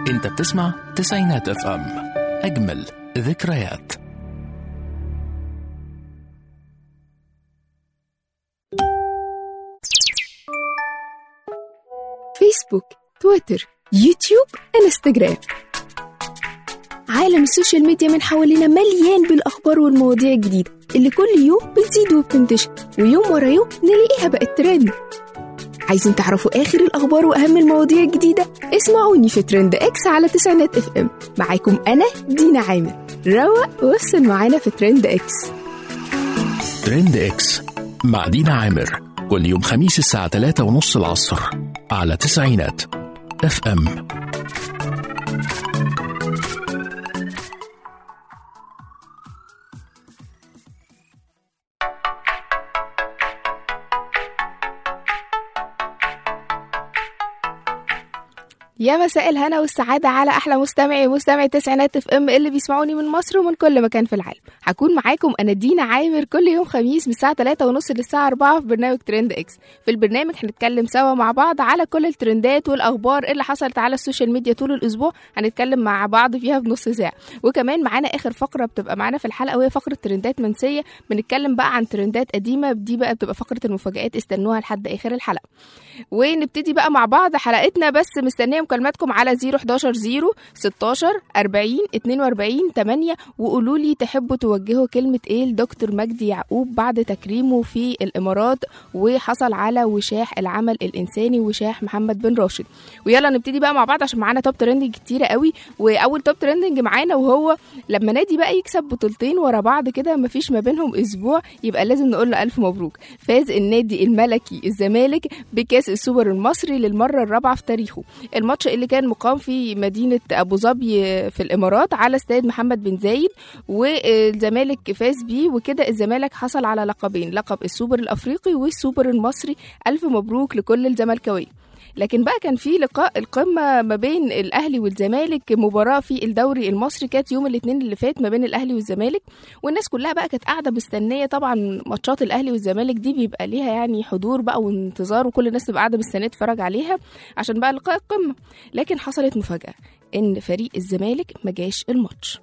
انت بتسمع تسعينات اف ام اجمل ذكريات فيسبوك تويتر يوتيوب انستجرام عالم السوشيال ميديا من حوالينا مليان بالأخبار والمواضيع الجديدة اللي كل يوم بتزيد وبتنتشر ويوم ورا يوم نلاقيها بقت ترند عايزين تعرفوا آخر الأخبار وأهم المواضيع الجديدة؟ اسمعوني في ترند إكس على تسعينات اف ام معاكم أنا دينا عامر روق وافصل معانا في ترند إكس ترند اكس مع دينا عامر كل يوم خميس الساعة 3 ونص العصر على تسعينات اف ام يا مساء الهنا والسعادة على أحلى مستمعي ومستمعي تسعينات اف ام اللي بيسمعوني من مصر ومن كل مكان في العالم هكون معاكم أنا دينا عامر كل يوم خميس من الساعة 3 ونص للساعة 4 في برنامج ترند اكس في البرنامج هنتكلم سوا مع بعض على كل الترندات والأخبار اللي حصلت على السوشيال ميديا طول الأسبوع هنتكلم مع بعض فيها في نص ساعة وكمان معانا آخر فقرة بتبقى معانا في الحلقة وهي فقرة ترندات منسية بنتكلم بقى عن ترندات قديمة دي بقى بتبقى فقرة المفاجآت استنوها لحد آخر الحلقة ونبتدي بقى مع بعض حلقتنا بس مستنيه مكالماتكم على 011 0 16 40 42 8 وقولوا لي تحبوا توجهوا كلمه ايه لدكتور مجدي يعقوب بعد تكريمه في الامارات وحصل على وشاح العمل الانساني وشاح محمد بن راشد ويلا نبتدي بقى مع بعض عشان معانا توب ترندنج كتيره قوي واول توب ترندنج معانا وهو لما نادي بقى يكسب بطولتين ورا بعض كده مفيش ما بينهم اسبوع يبقى لازم نقول له الف مبروك فاز النادي الملكي الزمالك بكاس السوبر المصري للمره الرابعه في تاريخه الماتش اللي كان مقام في مدينه ابو ظبي في الامارات على استاد محمد بن زايد والزمالك فاز بيه وكده الزمالك حصل على لقبين لقب السوبر الافريقي والسوبر المصري الف مبروك لكل الزملكاويه لكن بقى كان في لقاء القمه ما بين الاهلي والزمالك مباراه في الدوري المصري كانت يوم الاثنين اللي فات ما بين الاهلي والزمالك والناس كلها بقى كانت قاعده مستنيه طبعا ماتشات الاهلي والزمالك دي بيبقى ليها يعني حضور بقى وانتظار وكل الناس تبقى قاعده مستنيه تتفرج عليها عشان بقى لقاء القمه لكن حصلت مفاجاه ان فريق الزمالك ما جاش الماتش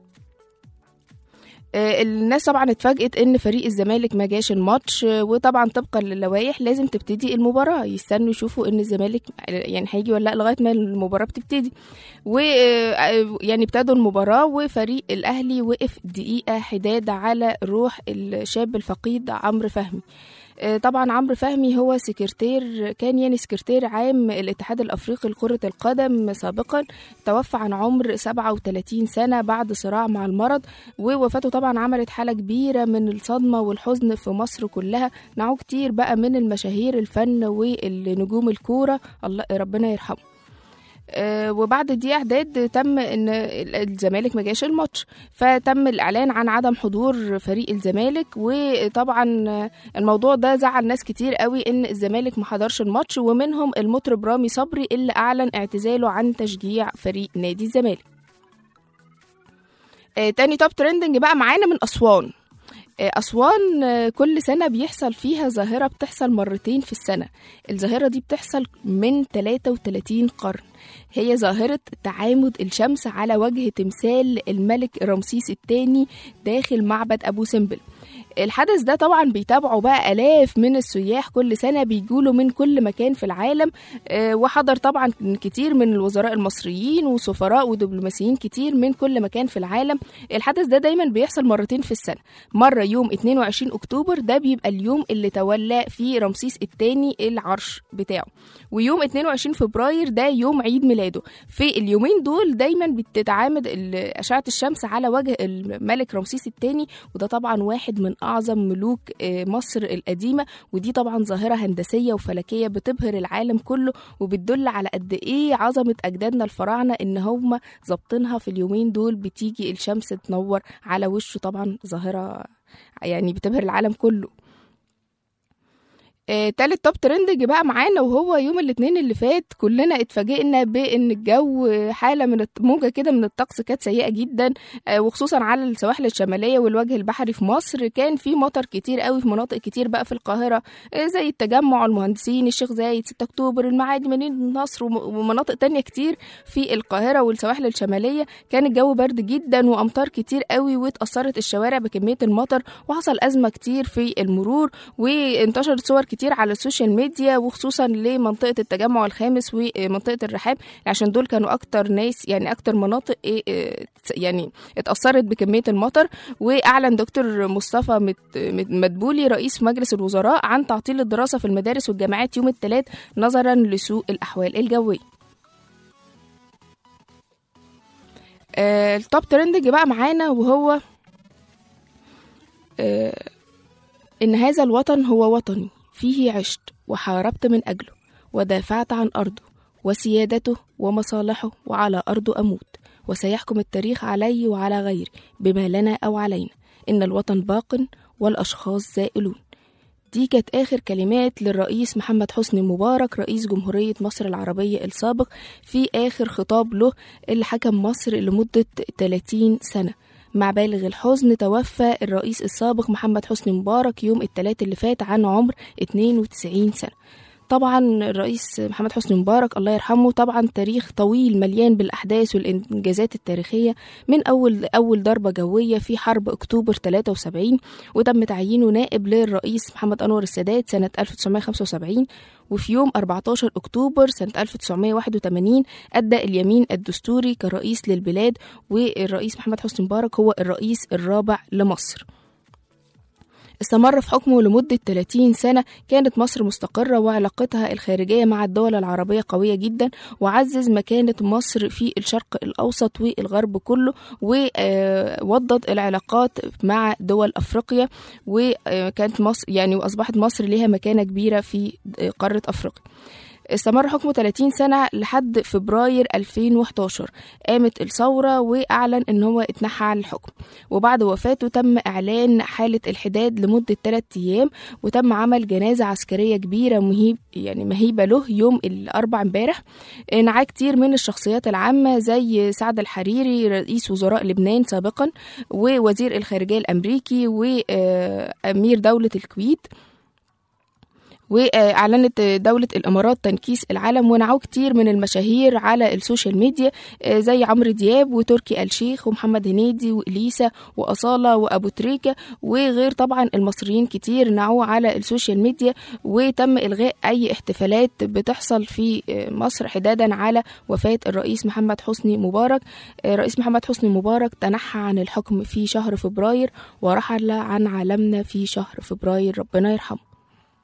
الناس طبعا اتفاجئت ان فريق الزمالك ما جاش الماتش وطبعا طبقا للوائح لازم تبتدي المباراه يستنوا يشوفوا ان الزمالك يعني هيجي ولا لا لغايه ما المباراه بتبتدي و يعني ابتدوا المباراه وفريق الاهلي وقف دقيقه حداد على روح الشاب الفقيد عمرو فهمي طبعا عمرو فهمي هو سكرتير كان يعني سكرتير عام الاتحاد الافريقي لكره القدم سابقا توفى عن عمر 37 سنه بعد صراع مع المرض ووفاته طبعا عملت حاله كبيره من الصدمه والحزن في مصر كلها نعوا كتير بقى من المشاهير الفن والنجوم الكوره الله ربنا يرحمه آه وبعد دي اعداد تم ان الزمالك ما جاش الماتش فتم الاعلان عن عدم حضور فريق الزمالك وطبعا الموضوع ده زعل ناس كتير قوي ان الزمالك ما حضرش الماتش ومنهم المطرب رامي صبري اللي اعلن اعتزاله عن تشجيع فريق نادي الزمالك آه تاني توب ترندنج بقى معانا من اسوان أسوان كل سنة بيحصل فيها ظاهرة بتحصل مرتين في السنة الظاهرة دي بتحصل من 33 قرن هي ظاهرة تعامد الشمس على وجه تمثال الملك رمسيس الثاني داخل معبد أبو سمبل الحدث ده طبعا بيتابعوا بقى آلاف من السياح كل سنة بيجولوا من كل مكان في العالم وحضر طبعا كتير من الوزراء المصريين وسفراء ودبلوماسيين كتير من كل مكان في العالم الحدث ده دايما بيحصل مرتين في السنة مرة يوم 22 أكتوبر ده بيبقى اليوم اللي تولى فيه رمسيس الثاني العرش بتاعه ويوم 22 فبراير ده يوم عيد ميلاده في اليومين دول دايما بتتعامد أشعة الشمس على وجه الملك رمسيس الثاني وده طبعا واحد من أعظم ملوك مصر القديمة ودي طبعا ظاهرة هندسية وفلكية بتبهر العالم كله وبتدل على قد إيه عظمة أجدادنا الفراعنة إن هم ظابطينها في اليومين دول بتيجي الشمس تنور على وشه طبعا ظاهرة يعني بتبهر العالم كله آه، تالت توب ترند جه بقى معانا وهو يوم الاثنين اللي فات كلنا اتفاجئنا بان الجو حاله من الت- موجه كده من الطقس كانت سيئه جدا آه، وخصوصا على السواحل الشماليه والوجه البحري في مصر كان في مطر كتير قوي في مناطق كتير بقى في القاهره آه، زي التجمع المهندسين الشيخ زايد 6 اكتوبر المعادي مدينه نصر وم- ومناطق تانية كتير في القاهره والسواحل الشماليه كان الجو برد جدا وامطار كتير قوي واتاثرت الشوارع بكميه المطر وحصل ازمه كتير في المرور وانتشرت صور كتير على السوشيال ميديا وخصوصا لمنطقه التجمع الخامس ومنطقه الرحاب عشان دول كانوا اكتر ناس يعني اكتر مناطق إيه إيه يعني اتاثرت بكميه المطر واعلن دكتور مصطفى مت- مت- مدبولي رئيس مجلس الوزراء عن تعطيل الدراسه في المدارس والجامعات يوم الثلاث نظرا لسوء الاحوال الجويه آه، التوب ترند جه بقى معانا وهو آه، إن هذا الوطن هو وطني فيه عشت وحاربت من أجله ودافعت عن أرضه وسيادته ومصالحه وعلى أرضه أموت وسيحكم التاريخ علي وعلى غيري بما لنا أو علينا إن الوطن باق والأشخاص زائلون دي كانت آخر كلمات للرئيس محمد حسني مبارك رئيس جمهورية مصر العربية السابق في آخر خطاب له اللي حكم مصر لمدة 30 سنة مع بالغ الحزن توفى الرئيس السابق محمد حسني مبارك يوم الثلاث اللي فات عن عمر 92 سنة طبعا الرئيس محمد حسني مبارك الله يرحمه طبعا تاريخ طويل مليان بالاحداث والانجازات التاريخيه من اول اول ضربه جويه في حرب اكتوبر 73 وتم تعيينه نائب للرئيس محمد انور السادات سنه 1975 وفي يوم 14 اكتوبر سنه 1981 ادى اليمين الدستوري كرئيس للبلاد والرئيس محمد حسني مبارك هو الرئيس الرابع لمصر استمر في حكمه لمدة 30 سنة كانت مصر مستقرة وعلاقتها الخارجية مع الدول العربية قوية جدا وعزز مكانة مصر في الشرق الأوسط والغرب كله ووضد العلاقات مع دول أفريقيا وكانت مصر يعني وأصبحت مصر لها مكانة كبيرة في قارة أفريقيا استمر حكمه 30 سنة لحد فبراير 2011 قامت الثورة وأعلن إن هو اتنحى عن الحكم وبعد وفاته تم إعلان حالة الحداد لمدة 3 أيام وتم عمل جنازة عسكرية كبيرة مهيب يعني مهيبة له يوم الأربع امبارح نعاه كتير من الشخصيات العامة زي سعد الحريري رئيس وزراء لبنان سابقا ووزير الخارجية الأمريكي وأمير دولة الكويت واعلنت دوله الامارات تنكيس العلم ونعوا كتير من المشاهير على السوشيال ميديا زي عمرو دياب وتركي آل شيخ ومحمد هنيدي واليسا واصاله وابو تريكه وغير طبعا المصريين كتير نعوا على السوشيال ميديا وتم الغاء اي احتفالات بتحصل في مصر حدادا على وفاه الرئيس محمد حسني مبارك رئيس محمد حسني مبارك تنحى عن الحكم في شهر فبراير ورحل عن عالمنا في شهر فبراير ربنا يرحمه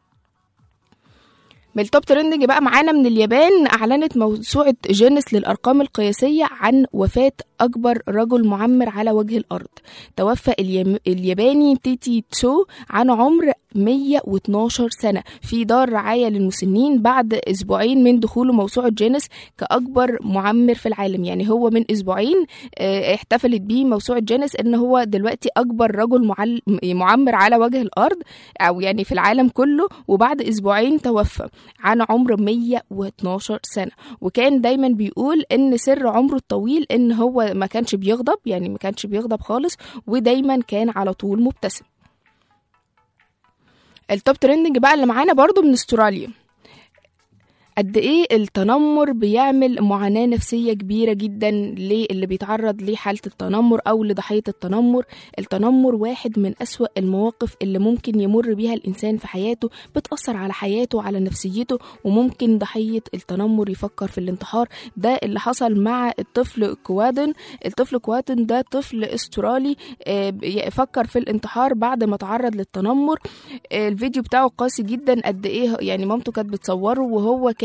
من التوب ترندنج بقى معانا من اليابان اعلنت موسوعه جينيس للارقام القياسيه عن وفاه اكبر رجل معمر على وجه الارض توفى اليم... الياباني تيتي تسو عن عمر 112 سنة في دار رعاية للمسنين بعد أسبوعين من دخوله موسوعة جينيس كأكبر معمر في العالم يعني هو من أسبوعين اه احتفلت بيه موسوعة جينيس إن هو دلوقتي أكبر رجل معل... معمر على وجه الأرض أو يعني في العالم كله وبعد أسبوعين توفى عن عمر 112 سنة وكان دايما بيقول إن سر عمره الطويل إن هو ما كانش بيغضب يعني ما كانش بيغضب خالص ودايما كان على طول مبتسم التوب ترندنج بقى اللي معانا برضو من استراليا قد ايه التنمر بيعمل معاناة نفسية كبيرة جدا للي بيتعرض لحالة التنمر او لضحية التنمر التنمر واحد من اسوأ المواقف اللي ممكن يمر بيها الانسان في حياته بتأثر على حياته وعلى نفسيته وممكن ضحية التنمر يفكر في الانتحار ده اللي حصل مع الطفل كوادن الطفل كوادن ده طفل استرالي فكر في الانتحار بعد ما تعرض للتنمر الفيديو بتاعه قاسي جدا قد ايه يعني مامته كانت بتصوره وهو كان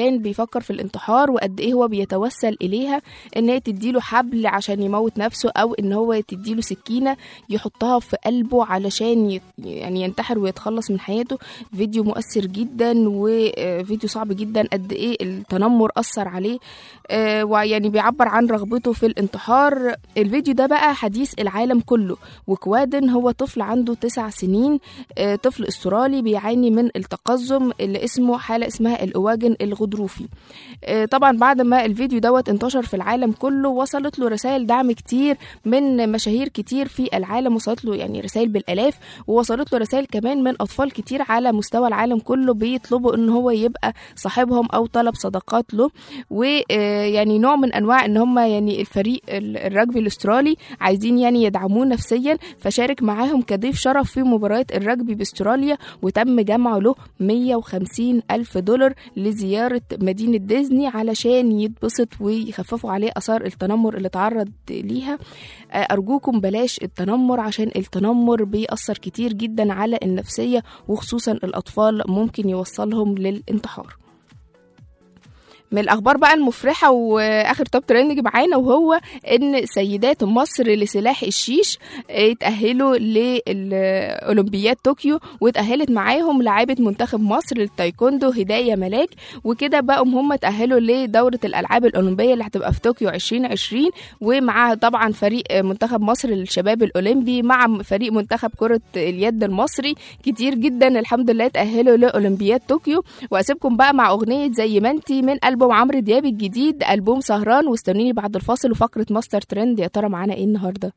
كان بيفكر في الانتحار وقد ايه هو بيتوسل اليها ان هي تديله حبل عشان يموت نفسه او ان هو تديله سكينه يحطها في قلبه علشان ي- يعني ينتحر ويتخلص من حياته فيديو مؤثر جدا وفيديو صعب جدا قد ايه التنمر اثر عليه آه، ويعني بيعبر عن رغبته في الانتحار الفيديو ده بقى حديث العالم كله وكوادن هو طفل عنده تسع سنين آه، طفل استرالي بيعاني من التقزم اللي اسمه حالة اسمها الأواجن الغضروفي آه، طبعا بعد ما الفيديو دوت انتشر في العالم كله وصلت له رسائل دعم كتير من مشاهير كتير في العالم وصلت له يعني رسائل بالآلاف ووصلت له رسائل كمان من أطفال كتير على مستوى العالم كله بيطلبوا ان هو يبقى صاحبهم او طلب صداقات له ويعني نوع من انواع ان هم يعني الفريق ال- الرجبي الاسترالي عايزين يعني يدعموه نفسيا فشارك معاهم كضيف شرف في مباريات الرجبي باستراليا وتم جمعه له 150 ألف دولار لزيارة مدينة ديزني علشان يتبسط ويخففوا عليه أثار التنمر اللي تعرض ليها آه، أرجوكم بلاش التنمر عشان التنمر بيأثر كتير جدا على النفسية وخصوصا الأطفال ممكن يوصلهم للانتحار من الاخبار بقى المفرحه واخر توب ترند معانا وهو ان سيدات مصر لسلاح الشيش اتاهلوا للاولمبياد طوكيو واتاهلت معاهم لاعيبه منتخب مصر للتايكوندو هدايه ملاك وكده بقوا هم اتاهلوا لدوره الالعاب الاولمبيه اللي هتبقى في طوكيو 2020 ومعاها طبعا فريق منتخب مصر للشباب الاولمبي مع فريق منتخب كره اليد المصري كتير جدا الحمد لله اتاهلوا لاولمبياد طوكيو واسيبكم بقى مع اغنيه زي ما انتي من البوم عمرو دياب الجديد البوم سهران واستنوني بعد الفاصل وفقره ماستر ترند يا ترى معانا ايه النهارده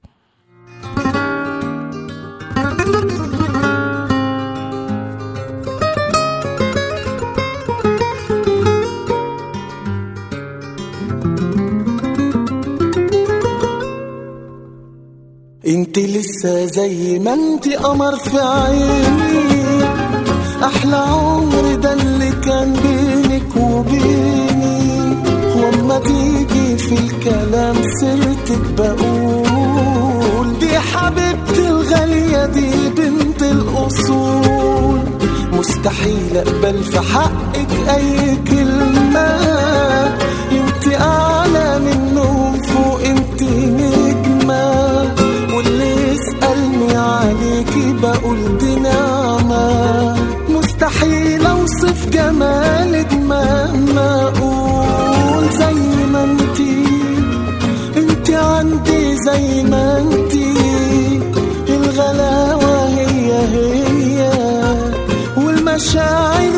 انت لسه زي ما انت قمر في عيني احلى عمر ده اللي كان بينك وبيني واما تيجي في الكلام سيرتك بقول دي حبيبتي الغالية دي بنت الأصول مستحيل أقبل في حقك أي كلمة انت أعلى منهم فوق انت نجمة واللي يسألني عليكي بقول دي نعمة مستحيل أوصف جمالك مهما أقول زي ما انتي انت عندي زي ما انتي الغلاوة هي هي والمشاعر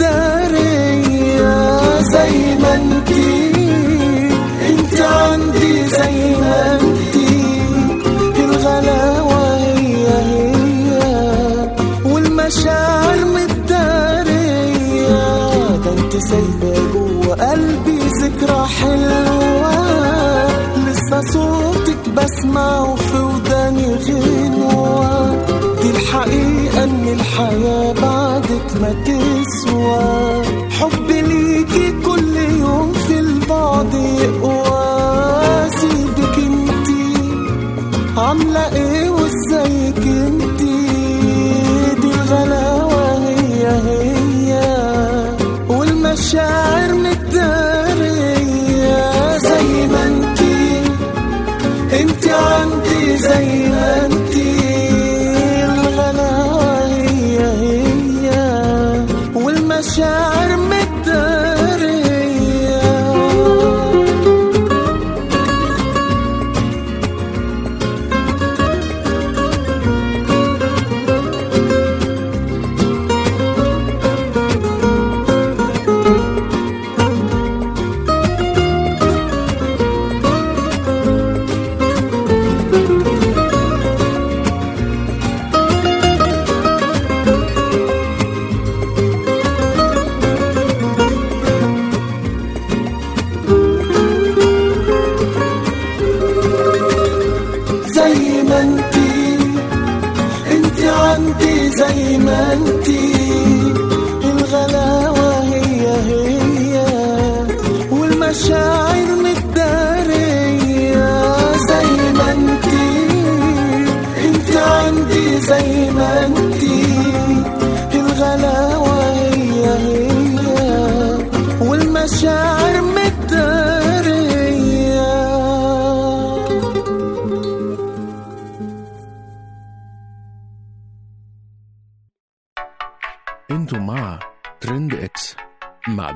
متدارية زي ما انتي انت عندي زي ما انتي الغلاوة هي هي والمشاعر متدارية ده انت سايبة جوه قلبي ذكرى حلوة لسه صوتك بسمعه في وداني غنوة دي الحقيقة ان الحياة بعدك ما تسوى حبي ليكي كل يوم في البعد يقوى سيبك انتي عاملة ايه وازيك انتي دي الغلاوة هي هي والمشاعر متدارية زي ما انتي انتي عندي زي ما انتي الغلاوة هي هي والمشاعر متدارية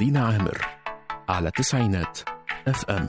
دينا عامر على تسعينات اف ام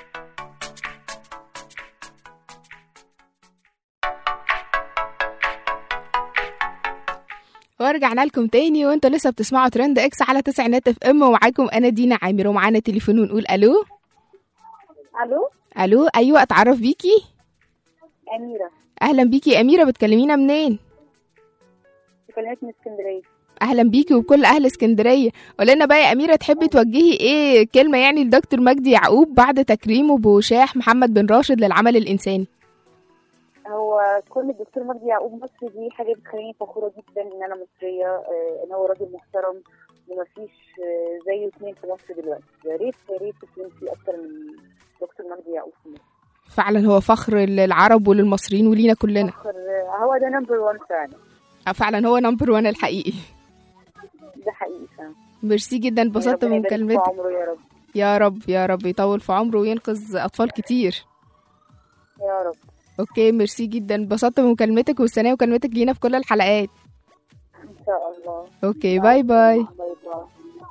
ورجعنا لكم تاني وانتوا لسه بتسمعوا ترند اكس على تسعينات اف ام ومعاكم انا دينا عامر ومعانا تليفون ونقول الو الو الو ايوه اتعرف بيكي اميره اهلا بيكي يا اميره بتكلمينا منين كلمات من اسكندريه اهلا بيكي وكل اهل اسكندريه قولنا بقى يا اميره تحبي توجهي ايه كلمه يعني لدكتور مجدي يعقوب بعد تكريمه بوشاح محمد بن راشد للعمل الانساني هو كل الدكتور مجدي يعقوب مصري دي حاجه بتخليني فخوره جدا ان انا مصريه آه، ان هو راجل محترم ومفيش آه، زيه اتنين في مصر دلوقتي يا ريت يا ريت يكون في اكتر من دكتور مجدي يعقوب في مصر فعلا هو فخر للعرب وللمصريين ولينا كلنا فخر آه، هو ده نمبر 1 فعلا آه، فعلا هو نمبر وان الحقيقي ده حقيقي فعلا ميرسي جدا انبسطت ربنا من يبارك في كلمتك عمره يا رب يا رب يا رب يطول في عمره وينقذ اطفال كتير يا رب اوكي ميرسي جدا انبسطت من مكالمتك والثانيه مكالمتك لينا في كل الحلقات ان شاء الله اوكي باي باي باي باي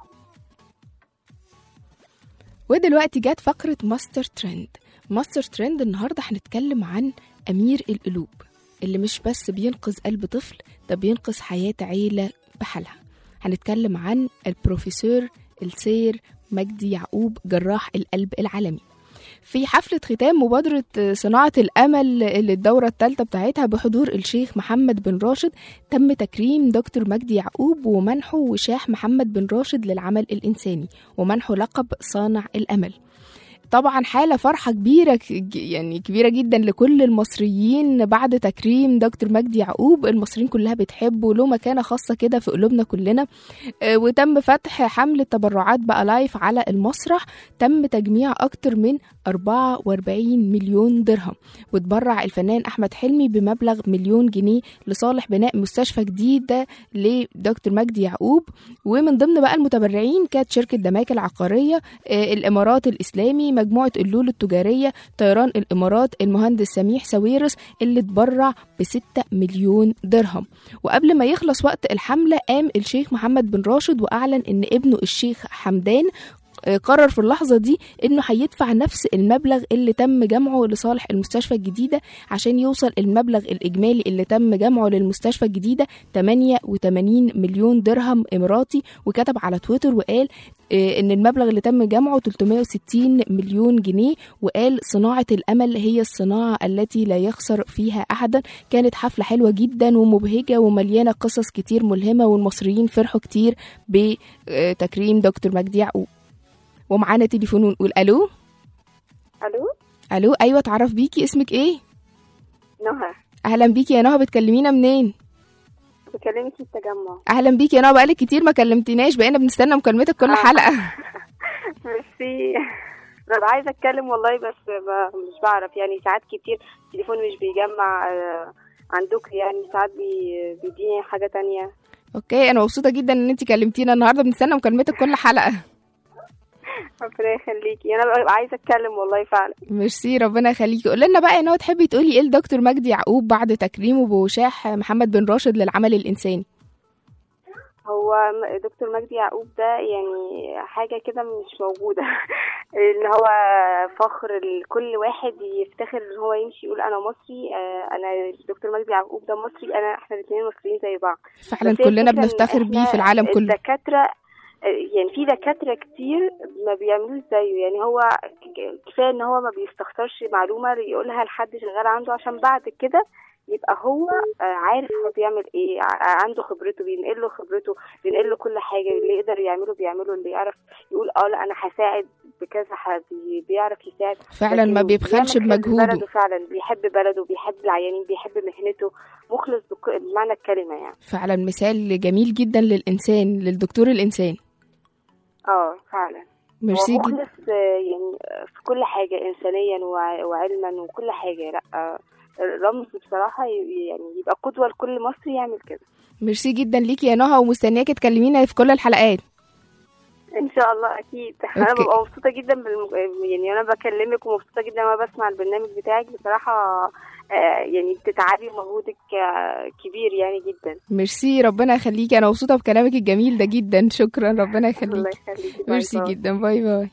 ودلوقتي جت فقرة ماستر ترند ماستر ترند النهاردة هنتكلم عن أمير القلوب اللي مش بس بينقذ قلب طفل ده بينقذ حياة عيلة بحالها هنتكلم عن البروفيسور السير مجدي يعقوب جراح القلب العالمي في حفلة ختام مبادرة صناعة الأمل اللي الدورة الثالثة بتاعتها بحضور الشيخ محمد بن راشد تم تكريم دكتور مجدي يعقوب ومنحه وشاح محمد بن راشد للعمل الإنساني ومنحه لقب صانع الأمل طبعا حالة فرحة كبيرة ك- يعني كبيرة جدا لكل المصريين بعد تكريم دكتور مجدي يعقوب المصريين كلها بتحبه له مكانة خاصة كده في قلوبنا كلنا آه، وتم فتح حملة تبرعات بقى لايف على المسرح تم تجميع أكتر من 44 مليون درهم وتبرع الفنان أحمد حلمي بمبلغ مليون جنيه لصالح بناء مستشفى جديدة لدكتور مجدي يعقوب ومن ضمن بقى المتبرعين كانت شركة دماك العقارية آه، الإمارات الإسلامي مجموعة اللول التجارية طيران الإمارات المهندس سميح سويرس اللي تبرع بستة مليون درهم وقبل ما يخلص وقت الحملة قام الشيخ محمد بن راشد وأعلن إن ابنه الشيخ حمدان آه، قرر في اللحظة دي إنه هيدفع نفس المبلغ اللي تم جمعه لصالح المستشفى الجديدة عشان يوصل المبلغ الإجمالي اللي تم جمعه للمستشفى الجديدة 88 مليون درهم إماراتي وكتب على تويتر وقال آه، إن المبلغ اللي تم جمعه 360 مليون جنيه وقال صناعة الأمل هي الصناعة التي لا يخسر فيها أحدا كانت حفلة حلوة جدا ومبهجة ومليانة قصص كتير ملهمة والمصريين فرحوا كتير بتكريم دكتور مجدي يعقوب ومعانا تليفون ونقول ألو الو ألو أيوة اتعرف بيكي اسمك إيه؟ نهى أهلا بيكي يا نهى بتكلمينا منين؟ بكلمك في التجمع أهلا بيكي يا نهى بقالك كتير ما كلمتناش بقينا بنستنى مكالمتك كل آه. حلقة ميرسي ببقى عايزه اتكلم والله بس ب- مش بعرف يعني ساعات كتير التليفون مش بيجمع آه، عندك يعني ساعات بي- بيديني حاجه تانية اوكي انا مبسوطه جدا ان انت كلمتينا النهارده بنستنى مكالمتك كل حلقه ربنا يخليكي انا ببقى عايزه اتكلم والله فعلا ميرسي ربنا يخليكي قول لنا بقى ان هو تحبي تقولي ايه لدكتور مجدي يعقوب بعد تكريمه بوشاح محمد بن راشد للعمل الانساني هو م- دكتور مجدي يعقوب ده يعني حاجة كده مش موجودة ان هو فخر لكل واحد يفتخر ان هو يمشي يقول انا مصري آه، انا دكتور مجدي يعقوب ده مصري انا احنا الاثنين مصريين زي بعض فعلا بس هي كلنا الفكرة إن بنفتخر بيه إحنا في العالم كله الدكاترة يعني في دكاترة كتير ما بيعملوش زيه يعني هو ك- كفاية ان هو ما بيستخسرش معلومة يقولها لحد شغال عنده عشان بعد كده يبقى هو آه، عارف هو بيعمل ايه ع- عنده خبرته بينقل له خبرته بينقل له كل حاجة اللي يقدر يعمله بيعمله اللي يعرف يقول اه لا انا هساعد بكذا حد بيعرف يساعد فعلا ما لكن بيبخلش بيعمل خير بمجهوده بلده فعلا بيحب بلده بيحب العيانين بيحب مهنته مخلص بك- بمعنى الكلمة يعني فعلا مثال جميل جدا للانسان للدكتور الانسان اه فعلا ميرسي هو جدا مخلص آه، يعني آه، في كل حاجة إنسانيا وع- وعلما وكل حاجة لا آه، رمز بصراحة ي- يعني يبقى قدوة لكل مصري يعمل كده ميرسي جدا ليكي يا نهى ومستنياكي تكلمينا في كل الحلقات إن شاء الله أكيد أنا أوكي. ببقى مبسوطة جدا بالم... يعني أنا بكلمك ومبسوطة جدا وأنا بسمع البرنامج بتاعك بصراحة آه، يعني بتتعبي ومجهودك آه، كبير يعني جدا ميرسي ربنا يخليكي انا مبسوطه بكلامك الجميل ده جدا شكرا ربنا الله يخليكي يخليكي باي ميرسي باي. جدا باي باي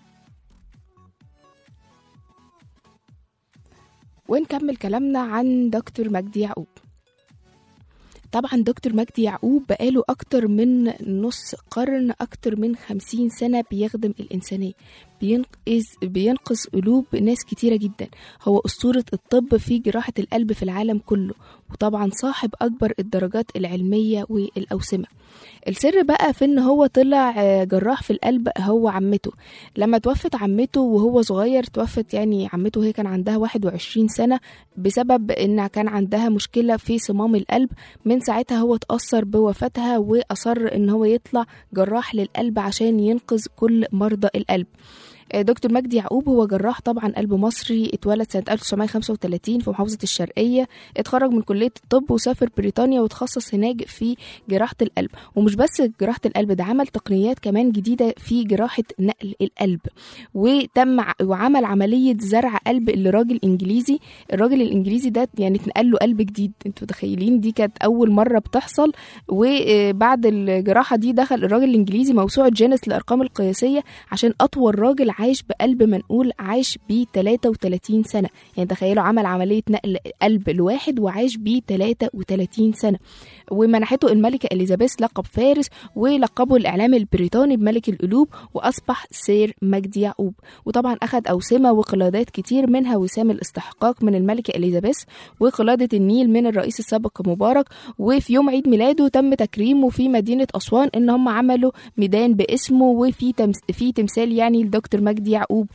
ونكمل كلامنا عن دكتور مجدي يعقوب طبعا دكتور مجدي يعقوب بقاله أكتر من نص قرن أكتر من خمسين سنة بيخدم الإنسانية بينقذ بينقذ قلوب ناس كتيرة جدا هو أسطورة الطب في جراحة القلب في العالم كله وطبعا صاحب أكبر الدرجات العلمية والأوسمة السر بقى في ان هو طلع آه، جراح في القلب هو عمته لما توفت عمته وهو صغير توفت يعني عمته هي كان عندها 21 سنة بسبب ان كان عندها مشكلة في صمام القلب من ساعتها هو اتأثر بوفاتها وأصر ان هو يطلع جراح للقلب عشان ينقذ كل مرضى القلب آه، دكتور مجدي يعقوب هو جراح طبعا قلب مصري اتولد سنة 1935 في محافظة الشرقية اتخرج من كلية الطب وسافر بريطانيا وتخصص هناك في جراحة القلب ومش بس جراحة القلب ده عمل تقنيات كمان جديدة في جراحة نقل القلب وتم ع- وعمل عملية زرع قلب لراجل إنجليزي الراجل الإنجليزي ده يعني اتنقل له قلب جديد انتوا متخيلين دي كانت أول مرة بتحصل وبعد الجراحة دي دخل الراجل الإنجليزي موسوعة جينيس للأرقام القياسية عشان أطول راجل عايش بقلب منقول عايش بيه 33 سنة يعني تخيلوا عمل عملية نقل قلب لواحد وعايش بيه 33 سنة ومنحته الملكة إليزابيث لقب فارس ولقبه الإعلام البريطاني بملك القلوب وأصبح سير مجدي يعقوب وطبعا أخذ أوسمة وقلادات كتير منها وسام الاستحقاق من الملكة إليزابيث وقلادة النيل من الرئيس السابق مبارك وفي يوم عيد ميلاده تم تكريمه في مدينة أسوان إن هم عملوا ميدان باسمه وفي تمس في تمثال يعني لدكتور مجدي يعقوب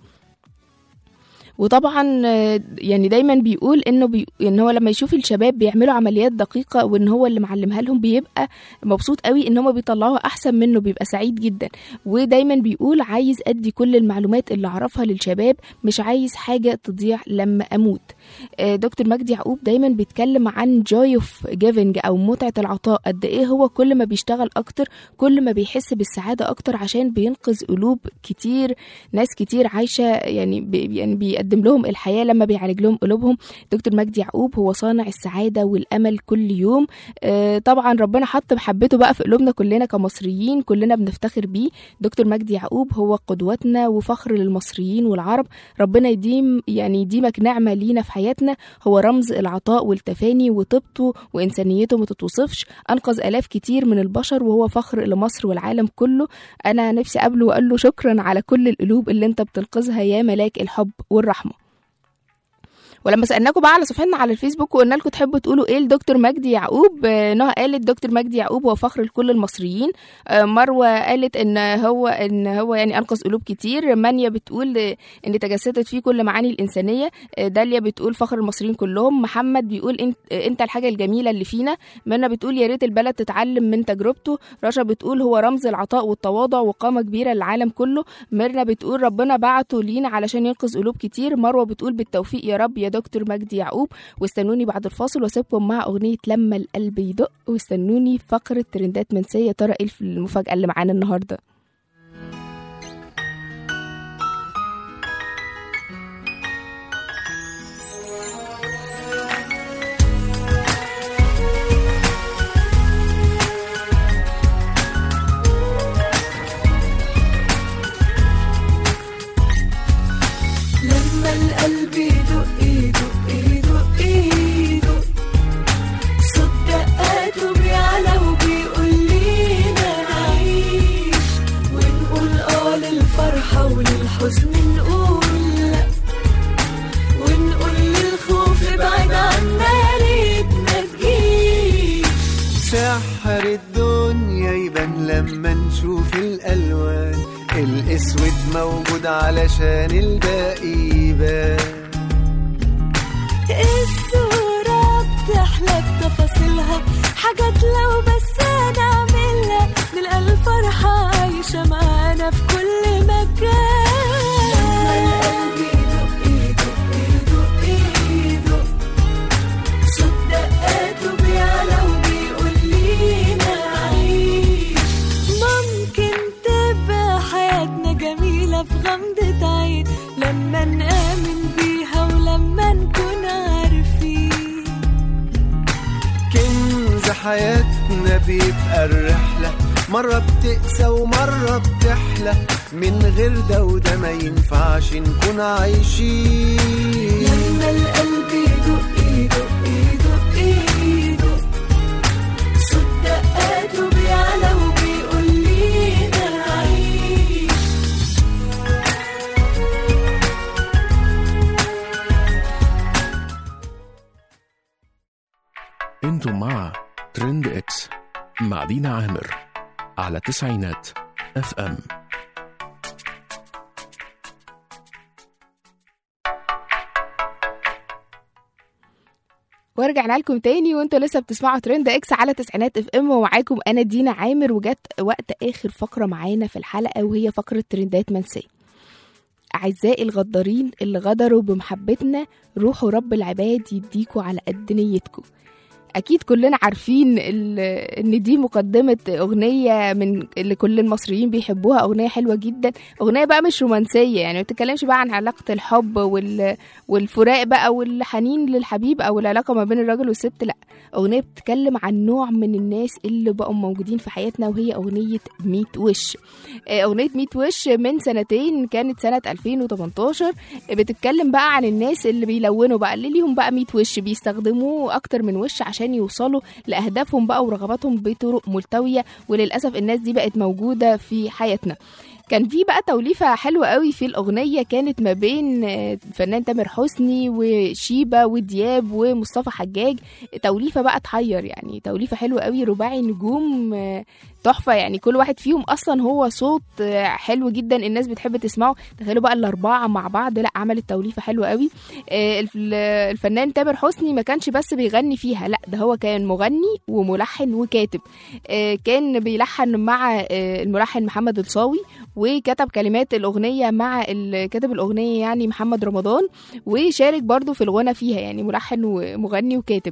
وطبعا آه، يعني دايما بيقول انه بي... ان هو لما يشوف الشباب بيعملوا عمليات دقيقه وان هو اللي معلمها لهم بيبقى مبسوط قوي ان هم بيطلعوها احسن منه بيبقى سعيد جدا ودايما بيقول عايز ادي كل المعلومات اللي اعرفها للشباب مش عايز حاجه تضيع لما اموت آه، دكتور مجدي يعقوب دايما بيتكلم عن joy of giving او متعه العطاء قد ايه هو كل ما بيشتغل اكتر كل ما بيحس بالسعاده اكتر عشان بينقذ قلوب كتير ناس كتير عايشه يعني بي يعني بيقدم لهم الحياه لما بيعالج لهم قلوبهم دكتور مجدي يعقوب هو صانع السعاده والامل كل يوم آه، طبعا ربنا حط محبته بقى في قلوبنا كلنا كمصريين كلنا بنفتخر بيه دكتور مجدي يعقوب هو قدوتنا وفخر للمصريين والعرب ربنا يديم يعني يديمك نعمه لينا في حياتنا هو رمز العطاء والتفاني وطيبته وانسانيته ما تتوصفش انقذ الاف كتير من البشر وهو فخر لمصر والعالم كله انا نفسي اقابله واقول له شكرا على كل القلوب اللي انت بتنقذها يا ملاك الحب والرحمه ولما سالناكم بقى على صفحتنا على الفيسبوك وقلنا لكم تحبوا تقولوا ايه لدكتور مجدي يعقوب آه، نهى قالت دكتور مجدي يعقوب هو فخر لكل المصريين آه، مروه قالت ان هو ان هو يعني انقذ قلوب كتير مانيا بتقول آه، ان تجسدت فيه كل معاني الانسانيه آه، داليا بتقول فخر المصريين كلهم محمد بيقول انت آه، انت الحاجه الجميله اللي فينا منى بتقول يا ريت البلد تتعلم من تجربته رشا بتقول هو رمز العطاء والتواضع وقامه كبيره للعالم كله ميرنا بتقول ربنا بعته لينا علشان ينقذ قلوب كتير مروه بتقول بالتوفيق يا رب يا دكتور مجدي يعقوب واستنوني بعد الفاصل واسيبكم مع اغنيه لما القلب يدق واستنوني في فقره ترندات منسيه يا ترى ايه المفاجاه اللي معانا النهارده لما القلب يدق يدق يدق يدق صوت دقاته بيعلى وبيقول لينا نعيش ونقول اه للفرحة وللحزن نقول لا ونقول للخوف ابعد عنا يا ريت ما تجيش سحر الدنيا يبان لما نشوف الألوان الأسود موجود علشان الباقي يبان الصورة بتحلى بتفاصيلها حاجات لو بس هنعملها نلقى الفرحة عايشة معانا في كل مكان لما القلب يدق يدق يدق يدق صوت دقاته بيعلى وبيقول لينا عيش ممكن تبقى حياتنا جميلة في غمضة عين لما نآمن بيها ولما نكون عارفين حياتنا بيبقى الرحلة مرة بتقسى ومرة بتحلى من غير ده وده ما ينفعش نكون عايشين لما القلب يدق يدق يدق يدق صوت دقاته بيعلى وبيقول لينا عيش انتم مع ترند اكس مع دينا عامر على تسعينات اف ام ورجعنا لكم تاني وانتوا لسه بتسمعوا ترند اكس على تسعينات اف ام ومعاكم انا دينا عامر وجت وقت اخر فقره معانا في الحلقه وهي فقره ترندات منسيه اعزائي الغدارين اللي غدروا بمحبتنا روحوا رب العباد يديكوا على قد نيتكم اكيد كلنا عارفين ال- ان دي مقدمه اغنيه من اللي كل المصريين بيحبوها اغنيه حلوه جدا اغنيه بقى مش رومانسيه يعني ما بتتكلمش بقى عن علاقه الحب وال... والفراق بقى والحنين للحبيب او العلاقه ما بين الراجل والست لا اغنيه بتتكلم عن نوع من الناس اللي بقوا موجودين في حياتنا وهي اغنيه ميت وش آه، اغنيه ميت وش من سنتين كانت سنه 2018 بتتكلم بقى عن الناس اللي بيلونوا بقى اللي ليهم بقى 100 وش بيستخدموه اكتر من وش عشان يوصلوا لاهدافهم بقى ورغباتهم بطرق ملتويه وللاسف الناس دي بقت موجوده في حياتنا كان في بقى توليفة حلوة قوي في الأغنية كانت ما بين آه، الفنان تامر حسني وشيبة ودياب ومصطفى حجاج توليفة بقى تحير يعني توليفة حلوة قوي رباعي نجوم آه، تحفة يعني كل واحد فيهم أصلا هو صوت آه، حلو جدا الناس بتحب تسمعه تخيلوا بقى الأربعة مع بعض لا عملت توليفة حلوة قوي آه، الف- الفنان تامر حسني ما كانش بس بيغني فيها لا ده هو كان مغني وملحن وكاتب آه، كان بيلحن مع آه، الملحن محمد الصاوي وكتب كلمات الأغنية مع ال- كاتب الأغنية يعني محمد رمضان وشارك برضو في الغنى فيها يعني ملحن ومغني وكاتب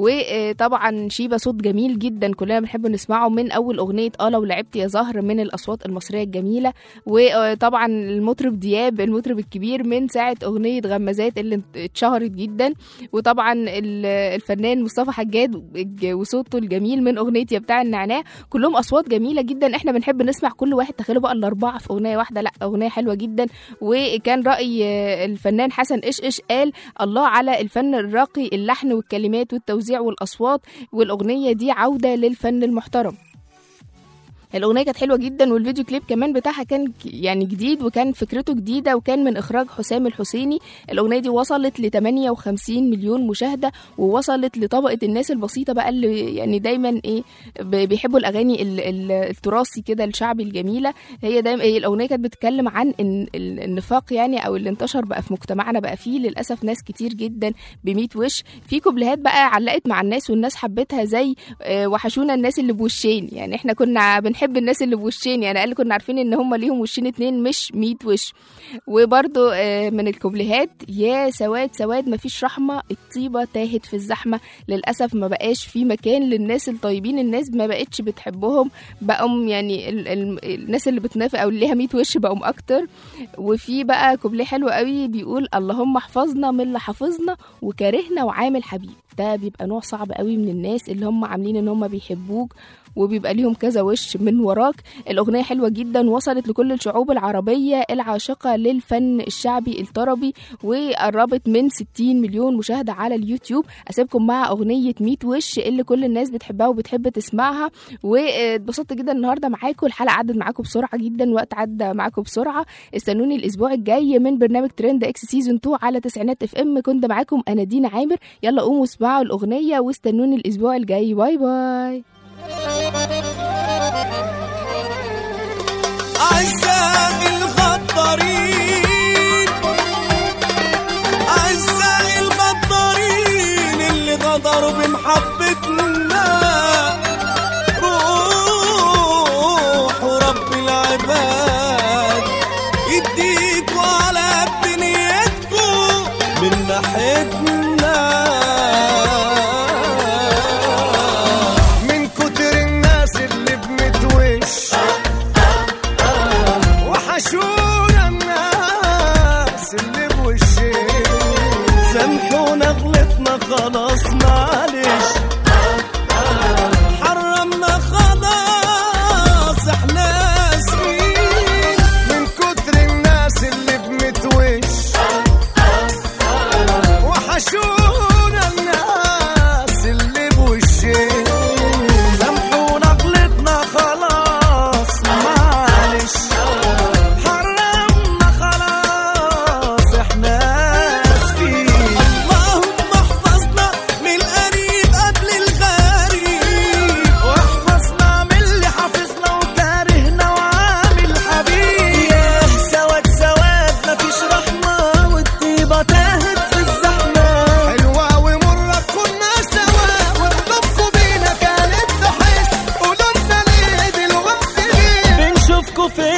وطبعا شيبة صوت جميل جدا كلنا بنحب نسمعه من أول أغنية اه لو لعبت يا زهر من الأصوات المصرية الجميلة وطبعا المطرب دياب المطرب الكبير من ساعة أغنية غمازات اللي اتشهرت جدا وطبعا ال- الفنان مصطفى حجاج وصوته الجميل من أغنية يا بتاع النعناع كلهم أصوات جميلة جدا احنا بنحب نسمع كل واحد تخيلوا بقى الأربعة في أغنية واحدة لا أغنية حلوة جدا وكان رأي آه، الفنان حسن إشإش قال الله على الفن الراقي اللحن والكلمات والتوزيع والأصوات والأغنية دي عودة للفن المحترم الاغنيه كانت حلوه جدا والفيديو كليب كمان بتاعها كان ج- يعني جديد وكان فكرته جديده وكان من اخراج حسام الحسيني الاغنيه دي وصلت ل 58 مليون مشاهده ووصلت لطبقه الناس البسيطه بقى اللي يعني دايما ايه ب- بيحبوا الاغاني ال- ال- التراثي كده الشعبي الجميله هي دايما هي الاغنيه كانت بتتكلم عن إن ال- النفاق يعني او اللي انتشر بقى في مجتمعنا بقى فيه للاسف ناس كتير جدا ب وش في كوبليهات بقى علقت مع الناس والناس حبتها زي آه، وحشونا الناس اللي بوشين يعني احنا كنا بنحب الناس اللي بوشين يعني اقل كنا عارفين ان هم ليهم وشين اتنين مش 100 وش وبرده من الكوبليهات يا سواد سواد مفيش رحمه الطيبه تاهت في الزحمه للاسف ما بقاش في مكان للناس الطيبين الناس ما بقتش بتحبهم بقوا يعني ال ال الناس اللي بتنافق او اللي ليها 100 وش بقوا اكتر وفي بقى كوبليه حلو قوي بيقول اللهم احفظنا من اللي حافظنا وكارهنا وعامل حبيب ده بيبقى نوع صعب قوي من الناس اللي هم عاملين ان هم بيحبوك وبيبقى ليهم كذا وش من وراك الأغنية حلوة جدا وصلت لكل الشعوب العربية العاشقة للفن الشعبي الطربي وقربت من 60 مليون مشاهدة على اليوتيوب أسيبكم مع أغنية 100 وش اللي كل الناس بتحبها وبتحب تسمعها واتبسطت جدا النهاردة معاكم الحلقة عدت معاكم بسرعة جدا الوقت عدى معاكم بسرعة استنوني الأسبوع الجاي من برنامج ترند اكس سيزون 2 على تسعينات اف ام كنت معاكم أنا دينا عامر يلا قوموا اسمعوا الأغنية واستنوني الأسبوع الجاي باي باي أعزائي الغدارين أعزائي الغدارين اللي غدروا بمحبتنا روحوا رب العباد يديكوا على قد نيتكوا من ناحيتنا من كتر الناس اللي بمتوش وحشونا الناس اللي بوشين سامحونا غلطنا خلاص معلش فيكوا فين